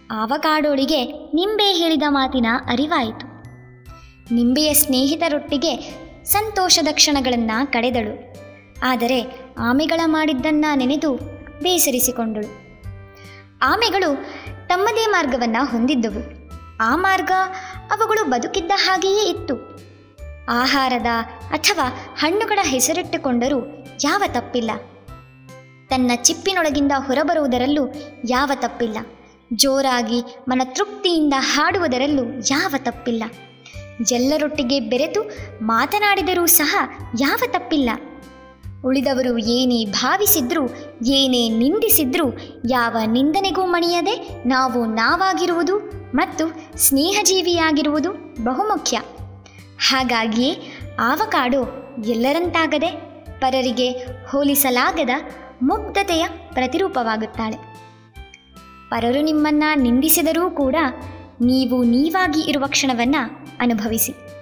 ಆವಕಾಡೋಳಿಗೆ ನಿಂಬೆ ಹೇಳಿದ ಮಾತಿನ ಅರಿವಾಯಿತು ನಿಂಬೆಯ ಸ್ನೇಹಿತರೊಟ್ಟಿಗೆ ಸಂತೋಷದ ಕ್ಷಣಗಳನ್ನು ಕಳೆದಳು ಆದರೆ ಆಮೆಗಳ ಮಾಡಿದ್ದನ್ನ ನೆನೆದು ಬೇಸರಿಸಿಕೊಂಡಳು ಆಮೆಗಳು ತಮ್ಮದೇ ಮಾರ್ಗವನ್ನು ಹೊಂದಿದ್ದವು ಆ ಮಾರ್ಗ ಅವುಗಳು ಬದುಕಿದ್ದ ಹಾಗೆಯೇ ಇತ್ತು ಆಹಾರದ ಅಥವಾ ಹಣ್ಣುಗಳ ಹೆಸರಿಟ್ಟುಕೊಂಡರೂ ಯಾವ ತಪ್ಪಿಲ್ಲ ತನ್ನ ಚಿಪ್ಪಿನೊಳಗಿಂದ ಹೊರಬರುವುದರಲ್ಲೂ ಯಾವ ತಪ್ಪಿಲ್ಲ ಜೋರಾಗಿ ಮನತೃಪ್ತಿಯಿಂದ ಹಾಡುವುದರಲ್ಲೂ ಯಾವ ತಪ್ಪಿಲ್ಲ ಎಲ್ಲರೊಟ್ಟಿಗೆ ಬೆರೆತು ಮಾತನಾಡಿದರೂ ಸಹ ಯಾವ ತಪ್ಪಿಲ್ಲ ಉಳಿದವರು ಏನೇ ಭಾವಿಸಿದ್ರೂ ಏನೇ ನಿಂದಿಸಿದ್ರೂ ಯಾವ ನಿಂದನೆಗೂ ಮಣಿಯದೆ ನಾವು ನಾವಾಗಿರುವುದು ಮತ್ತು ಸ್ನೇಹಜೀವಿಯಾಗಿರುವುದು ಬಹುಮುಖ್ಯ ಹಾಗಾಗಿಯೇ ಆವಕಾಡು ಎಲ್ಲರಂತಾಗದೆ ಪರರಿಗೆ ಹೋಲಿಸಲಾಗದ ಮುಗ್ಧತೆಯ ಪ್ರತಿರೂಪವಾಗುತ್ತಾಳೆ ಪರರು ನಿಮ್ಮನ್ನ ನಿಂದಿಸಿದರೂ ಕೂಡ ನೀವು ನೀವಾಗಿ ಇರುವ ಕ್ಷಣವನ್ನು ಅನುಭವಿಸಿ